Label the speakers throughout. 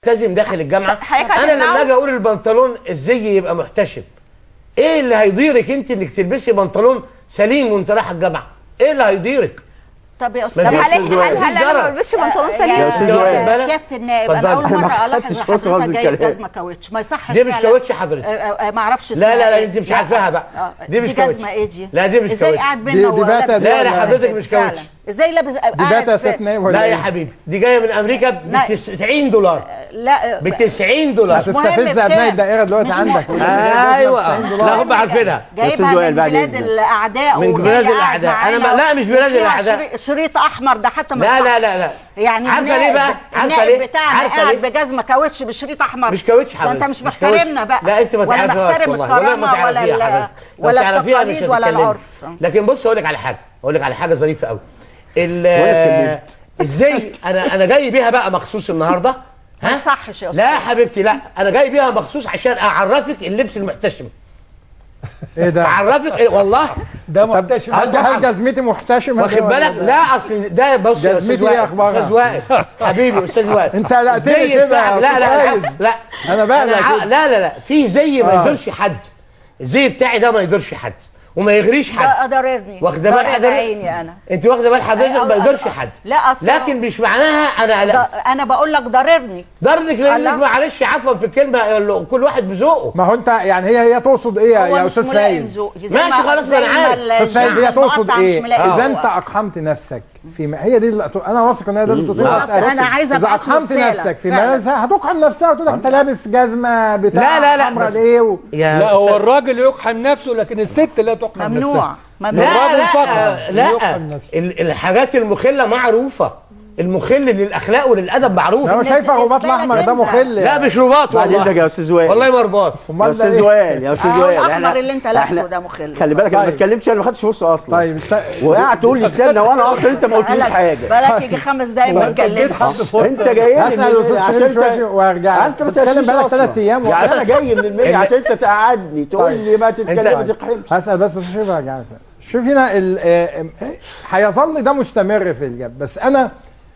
Speaker 1: ملتزم داخل الجامعه
Speaker 2: حضرتك
Speaker 1: انا لما
Speaker 2: هتمنعه؟
Speaker 1: اجي اقول البنطلون الزي يبقى محتشم ايه اللي هيضيرك انت انك تلبسي بنطلون سليم وانت رايحه الجامعه ايه اللي هيضيرك
Speaker 3: طب يا
Speaker 1: ما
Speaker 3: استاذ
Speaker 1: في
Speaker 2: هل
Speaker 1: أستاذ
Speaker 2: هل
Speaker 1: زويل.
Speaker 2: هل انا
Speaker 1: ضرر.
Speaker 2: ما بلبسش بنطلون
Speaker 3: يا
Speaker 2: سليم
Speaker 4: يا أستاذ
Speaker 1: واخد
Speaker 4: زويل.
Speaker 1: بالك؟
Speaker 3: سياده النائب انا
Speaker 1: اتفضل.
Speaker 3: اول
Speaker 4: أنا ما
Speaker 3: مره الاحظ
Speaker 4: خدتش فرصة
Speaker 3: حضرتك
Speaker 4: أخذ
Speaker 3: جايب
Speaker 4: الكلام.
Speaker 3: جزمه كاوتش ما يصحش
Speaker 1: دي مش
Speaker 3: فعلا.
Speaker 1: كاوتش حضرتك.
Speaker 3: آه، آه، آه، ما اعرفش
Speaker 1: لا
Speaker 3: اسمها
Speaker 1: لا لا
Speaker 3: إيه.
Speaker 1: انت مش عارفاها بقى
Speaker 3: آه،
Speaker 1: دي مش
Speaker 3: دي
Speaker 1: كاوتش
Speaker 3: جزمه ايه دي
Speaker 1: لا دي مش
Speaker 3: ازاي
Speaker 1: كاوتش
Speaker 3: قاعد
Speaker 5: دي-
Speaker 3: بينا
Speaker 5: دي
Speaker 3: وهو
Speaker 5: باتا
Speaker 3: لابس
Speaker 5: دي
Speaker 1: لا لا
Speaker 5: ولا
Speaker 1: حضرتك
Speaker 5: إيه؟
Speaker 1: مش
Speaker 3: فعلا.
Speaker 1: كاوتش
Speaker 3: ازاي لابس
Speaker 5: دي
Speaker 3: قاعد
Speaker 5: باتا
Speaker 3: في-
Speaker 5: ست نايم ولا
Speaker 1: لا يا
Speaker 5: إيه؟
Speaker 1: حبيبي دي جايه من امريكا ب
Speaker 3: لا.
Speaker 1: 90 دولار
Speaker 3: لا
Speaker 1: ب 90 دولار
Speaker 3: مش مهم
Speaker 5: هتستفز ابناء
Speaker 3: بكام.
Speaker 5: الدائره دلوقتي
Speaker 3: مش
Speaker 5: عندك
Speaker 3: مهم.
Speaker 1: ايوه
Speaker 5: 90
Speaker 1: لا
Speaker 5: دولار.
Speaker 1: هم عارفينها
Speaker 4: أستاذ
Speaker 3: جايبها
Speaker 4: زويل
Speaker 3: من
Speaker 4: بعد
Speaker 3: بلاد
Speaker 4: إذنك.
Speaker 3: الاعداء
Speaker 1: من
Speaker 3: وجاي
Speaker 1: بلاد
Speaker 3: قاعد
Speaker 1: الأعداء. أنا
Speaker 3: معانا
Speaker 1: ما- لا، مش بلاد
Speaker 3: وفيها
Speaker 1: الأعداء.
Speaker 3: شري- شريط احمر ده حتى ما
Speaker 1: لا
Speaker 3: يصحش.
Speaker 1: لا لا لا
Speaker 3: يعني
Speaker 1: عارفة
Speaker 3: النائب-
Speaker 1: ليه بقى؟ عارفة
Speaker 3: النائب
Speaker 1: ليه؟
Speaker 3: بتاعنا
Speaker 1: عارفة
Speaker 3: قاعد
Speaker 1: ليه؟
Speaker 3: بجزمه كاوتش بشريط احمر
Speaker 1: مش كاوتش
Speaker 3: ده
Speaker 1: حضرتك
Speaker 3: انت مش
Speaker 1: مش
Speaker 3: محترمنا
Speaker 1: كاوتش.
Speaker 3: بقى
Speaker 1: لا انت ما
Speaker 3: ولا
Speaker 1: تعرفيهاش
Speaker 3: محترم
Speaker 1: والله ولا ما
Speaker 3: الكرامه ولا
Speaker 1: تعرفيها
Speaker 3: ال-
Speaker 1: حضرتك لو
Speaker 3: ولا
Speaker 1: تعرفيها مش
Speaker 3: التقاليد ولا
Speaker 1: هتتكلمي.
Speaker 3: العرف
Speaker 1: لكن بص اقول لك على حاجه اقول لك على حاجه ظريفه قوي ال-
Speaker 4: ولا
Speaker 1: ازاي انا انا جاي بيها بقى مخصوص النهارده
Speaker 3: ما
Speaker 1: ها
Speaker 3: يصحش يا
Speaker 1: لا يا
Speaker 3: أستاذ.
Speaker 1: حبيبتي لا انا جاي بيها مخصوص عشان اعرفك اللبس المحتشم
Speaker 5: ايه ده؟
Speaker 1: اعرفك إيه والله
Speaker 6: ده محتشم
Speaker 5: هل هل جزمتي محتشمه
Speaker 1: واخد
Speaker 5: ده ولا
Speaker 1: بالك
Speaker 5: ده؟
Speaker 1: لا اصل ده بص يا استاذ
Speaker 5: جزمتي إيه
Speaker 1: وائل
Speaker 5: أخبارها؟
Speaker 1: استاذ وائل حبيبي استاذ وائل
Speaker 5: أنت قلقتني
Speaker 1: زي
Speaker 5: كده
Speaker 1: بتاع-
Speaker 5: يا
Speaker 1: لا لا
Speaker 5: أستاذ
Speaker 1: لا
Speaker 5: فايز.
Speaker 1: لا
Speaker 5: أنا بقلق
Speaker 1: ع-
Speaker 5: كده.
Speaker 1: لا لا لا في زي ما
Speaker 5: آه.
Speaker 1: يضرش حد الزي بتاعي ده ما يضرش حد وما يغريش
Speaker 3: ده
Speaker 1: حد
Speaker 3: ضررني
Speaker 1: واخده بال
Speaker 3: ضرر
Speaker 1: حضرتك
Speaker 3: عيني انا
Speaker 1: انت واخده بال حضرتك
Speaker 3: أه،
Speaker 1: ما
Speaker 3: أه،
Speaker 1: يضرش
Speaker 3: أه.
Speaker 1: حد
Speaker 3: لا، أصل
Speaker 1: لكن مش معناها انا
Speaker 3: ده
Speaker 1: قلقت
Speaker 3: انا بقول لك ضررني
Speaker 1: ضرنك لانك
Speaker 3: الله.
Speaker 1: معلش عفوا في الكلمه كل واحد بذوقه
Speaker 5: ما هو انت يعني هي هي تقصد ايه يا-
Speaker 3: هو
Speaker 5: يا
Speaker 3: مش
Speaker 5: استاذ
Speaker 3: ملائم
Speaker 5: فايز؟
Speaker 3: ذوق زي
Speaker 1: ماشي خلاص، ما أنا
Speaker 3: زي
Speaker 1: عارف.
Speaker 3: ال-
Speaker 5: استاذ فايز هي
Speaker 3: الجنس
Speaker 5: تقصد
Speaker 3: المقطع
Speaker 5: ايه؟
Speaker 3: مش ملائم
Speaker 5: اذا
Speaker 3: ذوق.
Speaker 5: انت اقحمت نفسك في ما هي دي اللي انا واثق ان هي ده اللي تقصده
Speaker 3: بالظبط. أنا عايزة
Speaker 5: اذا
Speaker 3: أبعت له
Speaker 5: اقحمت
Speaker 3: رسالة.
Speaker 5: نفسك في
Speaker 3: فعلا.
Speaker 5: مالها هتقحم نفسها وتقول لك انت لابس جزمه بتاع
Speaker 1: لا، لا، لا،
Speaker 5: حمرا
Speaker 1: بس-
Speaker 5: ليه و...
Speaker 1: يا
Speaker 6: لا هو
Speaker 1: أستاذ-
Speaker 6: الراجل يقحم نفسه لكن الست لا تقحم نفسها
Speaker 3: ممنوع ممنوع
Speaker 1: لا
Speaker 6: الراجل
Speaker 1: لا
Speaker 6: فقط
Speaker 1: لا
Speaker 6: يقحم نفسه.
Speaker 1: ال- الحاجات المخله معروفه المخل للاخلاق وللادب معروف
Speaker 5: انا شايفه الرباط الاحمر ده مخل
Speaker 1: لا مش رباط
Speaker 4: بعد اذنك
Speaker 1: والله
Speaker 4: يا استاذ وائل
Speaker 1: والله ما رباط
Speaker 4: يا
Speaker 5: امال ده
Speaker 4: استاذ
Speaker 5: ايه؟
Speaker 4: وائل يا استاذ
Speaker 3: أهو
Speaker 4: وائل
Speaker 3: الأحمر اللي أنت لابسه
Speaker 4: إحنا-
Speaker 3: ده مخل.
Speaker 4: خلي بالك انا ما
Speaker 5: طيب.
Speaker 4: اتكلمتش انا ما خدتش فرصه اصلا
Speaker 5: طيب است...
Speaker 4: وقاعد تقول لي استنى وانا اصلا انت ما قلتليش
Speaker 3: بقالك
Speaker 4: حاجه
Speaker 3: بقالك يجي خمس دقايق ما
Speaker 6: انت اديت
Speaker 3: اتكلمتش
Speaker 6: حد فرصه
Speaker 4: انت جاي لي
Speaker 5: هسال
Speaker 4: من-
Speaker 5: الاستاذ
Speaker 4: عشان
Speaker 5: شريف
Speaker 4: انت-
Speaker 5: شويه وارجع
Speaker 4: انت ما
Speaker 5: بتتكلم
Speaker 4: سالتنيش
Speaker 5: بقالك
Speaker 4: أصلاً.
Speaker 5: ثلاث ايام
Speaker 4: يعني انا جاي من المنيا عشان انت تقعدني تقول لي ما تتكلم ما تقحمش
Speaker 5: هسال بس استاذ شريف وارجع لك. شوف هنا ال- آه، آه، هيظل ده مستمر في الجاب بس انا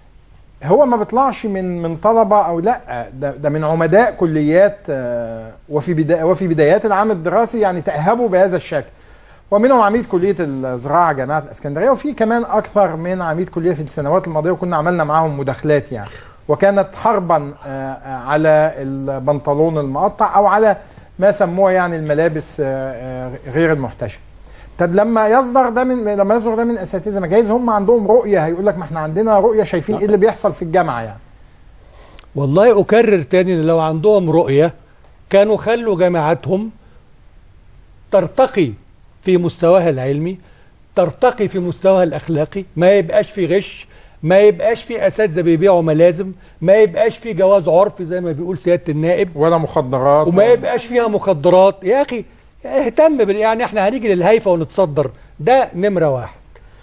Speaker 5: هو ما بيطلعش من من طلبه او لا ده, ده من عمداء كليات آه، وفي بدا وفي بدايات العام الدراسي يعني تاهبوا بهذا الشكل ومنهم عميد كليه الزراعه جامعه الاسكندريه وفي كمان اكثر من عميد كليه في السنوات الماضيه وكنا عملنا معاهم مداخلات يعني وكانت حربا آه، آه، على البنطلون المقطع او على ما سموه يعني الملابس آه، آه، غير المحتشمه طب لما يصدر ده من لما يصدر ده من اساتذه ما جايز هم عندهم رؤيه هيقول لك ما احنا عندنا رؤيه شايفين ايه اللي بيحصل في الجامعه يعني
Speaker 6: والله أكرر تاني إن لو عندهم رؤية كانوا خلوا جامعاتهم ترتقي في مستواها العلمي ترتقي في مستواها الأخلاقي ما يبقاش في غش ما يبقاش في أساتذة بيبيعوا ملازم ما يبقاش في جواز عرفي زي ما بيقول سيادة النائب
Speaker 5: ولا مخدرات
Speaker 6: وما يبقاش فيها مخدرات يا أخي اهتم بال يعني احنا هنيجي للهيفا ونتصدر ده نمرة واحد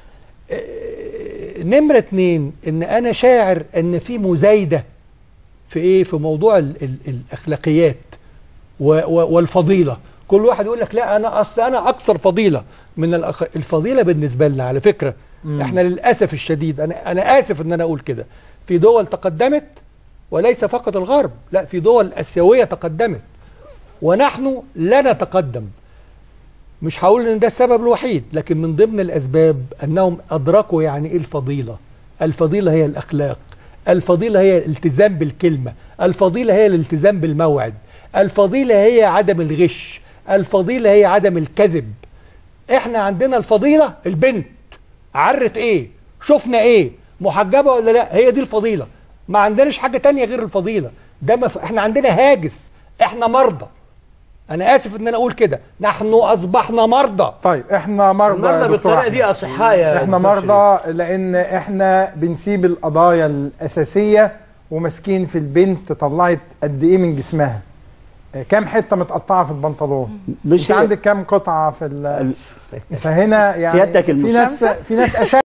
Speaker 6: اه، نمرة اتنين ان انا شاعر ان في مزايدة في ايه في موضوع ال ال الاخلاقيات و و والفضيلة كل واحد يقول لك لا انا اصل انا اكثر فضيلة من الأخ... الفضيلة بالنسبة لنا على فكرة
Speaker 5: مم.
Speaker 6: احنا للاسف الشديد انا انا اسف ان انا اقول كده في دول تقدمت وليس فقط الغرب لا في دول اسيوية تقدمت ونحن لا نتقدم مش هقول ان ده السبب الوحيد لكن من ضمن الاسباب انهم ادركوا يعني ايه الفضيله الفضيله هي الاخلاق الفضيله هي الالتزام بالكلمه الفضيله هي الالتزام بالموعد الفضيله هي عدم الغش الفضيله هي عدم الكذب احنا عندنا الفضيله البنت عرت ايه شفنا ايه محجبه ولا لا هي دي الفضيله ما عندناش حاجه تانية غير الفضيله ده ما ف... احنا عندنا هاجس احنا مرضى انا اسف ان انا اقول كده نحن اصبحنا مرضى
Speaker 5: طيب احنا مرضى يا
Speaker 1: النهارده
Speaker 5: دكتور
Speaker 1: بالطريقه
Speaker 5: أحمد.
Speaker 1: دي اصحاء يا
Speaker 5: احنا
Speaker 1: دكتور شريف.
Speaker 5: مرضى لان احنا بنسيب القضايا الاساسيه وماسكين في البنت طلعت قد ايه من جسمها آه، كام حته متقطعه في البنطلون
Speaker 4: مش
Speaker 5: انت
Speaker 4: هي-
Speaker 5: عندك كام قطعه في ال...
Speaker 4: ال-
Speaker 5: فهنا يعني
Speaker 4: سيادتك
Speaker 5: في
Speaker 4: المشكلة-
Speaker 5: ناس في ناس اشد